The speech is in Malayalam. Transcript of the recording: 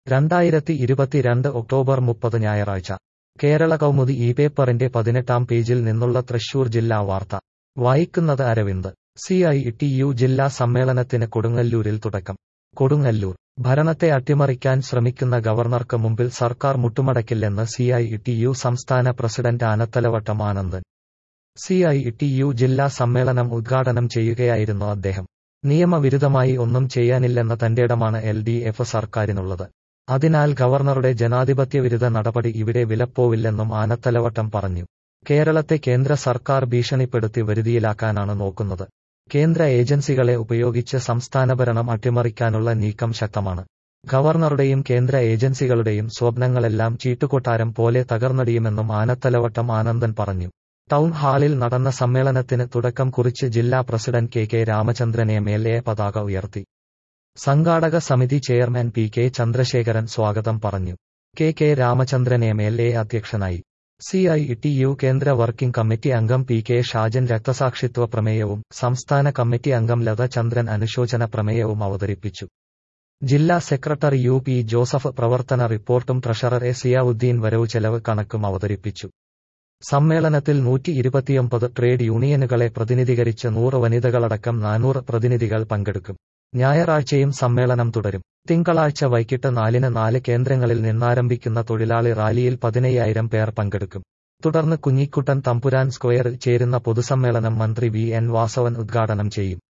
രണ്ടായിരത്തി ഇരുപത്തിരണ്ട് ഒക്ടോബർ മുപ്പത് ഞായറാഴ്ച കേരള കൗമുദി ഈ പേപ്പറിന്റെ പതിനെട്ടാം പേജിൽ നിന്നുള്ള തൃശൂർ ജില്ലാ വാർത്ത വായിക്കുന്നത് Aravind C I T U ജില്ലാ സമ്മേളനത്തിന് കൊടുങ്ങല്ലൂരിൽ തുടക്കം കൊടുങ്ങല്ലൂർ ഭരണത്തെ അട്ടിമറിക്കാൻ ശ്രമിക്കുന്ന ഗവർണർക്ക് മുമ്പിൽ സർക്കാർ മുട്ടുമടക്കില്ലെന്ന് സി ഐ ടി യു സംസ്ഥാന president Anathalavattom Anandan C I T U ജില്ലാ സമ്മേളനം ഉദ്ഘാടനം ചെയ്യുകയായിരുന്നു അദ്ദേഹം നിയമവിരുദ്ധമായി ഒന്നും ചെയ്യാനില്ലെന്ന തന്റേടമാണ് എൽ ഡി എഫ് സർക്കാരിനുള്ളത് അതിനാൽ ഗവർണറുടെ ജനാധിപത്യവിരുദ്ധ നടപടി ഇവിടെ വിലപ്പോവില്ലെന്നും ആനത്തലവട്ടം പറഞ്ഞു കേരളത്തെ കേന്ദ്ര സർക്കാർ ഭീഷണിപ്പെടുത്തി വരുതിയിലാക്കാനാണ് നോക്കുന്നത് കേന്ദ്ര ഏജൻസികളെ ഉപയോഗിച്ച് സംസ്ഥാന ഭരണം അട്ടിമറിക്കാനുള്ള നീക്കം ശക്തമാണ് ഗവർണറുടെയും കേന്ദ്ര ഏജൻസികളുടെയും സ്വപ്നങ്ങളെല്ലാം ചീട്ടുകൊട്ടാരം പോലെ തകർന്നടിയുമെന്നും ആനത്തലവട്ടം ആനന്ദൻ പറഞ്ഞു ടൗൺ ഹാളിൽ നടന്ന സമ്മേളനത്തിന് തുടക്കം കുറിച്ച് ജില്ലാ president K K Ramachandran M L A പതാക ഉയർത്തി സംഘാടക സമിതി ചെയർമാൻ പി കെ ചന്ദ്രശേഖരൻ സ്വാഗതം പറഞ്ഞു K K Ramachandran M L A അധ്യക്ഷനായി സി ഐ ടി യു കേന്ദ്ര വർക്കിംഗ് കമ്മിറ്റി അംഗം പി കെ ഷാജൻ രക്തസാക്ഷിത്വ പ്രമേയവും സംസ്ഥാന കമ്മിറ്റി അംഗം ലത ചന്ദ്രൻ അനുശോചന പ്രമേയവും അവതരിപ്പിച്ചു ജില്ലാ സെക്രട്ടറി യു പി ജോസഫ് പ്രവർത്തന റിപ്പോർട്ടും ട്രഷറർ എ സിയാവുദ്ദീൻ വരവ് ചെലവ് കണക്കും അവതരിപ്പിച്ചു സമ്മേളനത്തിൽ നൂറ്റി ഇരുപത്തിയൊമ്പത് ട്രേഡ് യൂണിയനുകളെ പ്രതിനിധീകരിച്ച് നൂറ് വനിതകളടക്കം നാനൂറ് പ്രതിനിധികൾ പങ്കെടുക്കും ഞായറാഴ്ചയും സമ്മേളനം തുടരും തിങ്കളാഴ്ച വൈകിട്ട് നാലിന് നാല് കേന്ദ്രങ്ങളിൽ നിന്നാരംഭിക്കുന്ന തൊഴിലാളി റാലിയിൽ പതിനയ്യായിരം പേർ പങ്കെടുക്കും തുടർന്ന് കുഞ്ഞിക്കുട്ടൻ തമ്പുരാൻ സ്ക്വയറിൽ ചേരുന്ന പൊതുസമ്മേളനം മന്ത്രി വി എൻ വാസവൻ ഉദ്ഘാടനം ചെയ്യും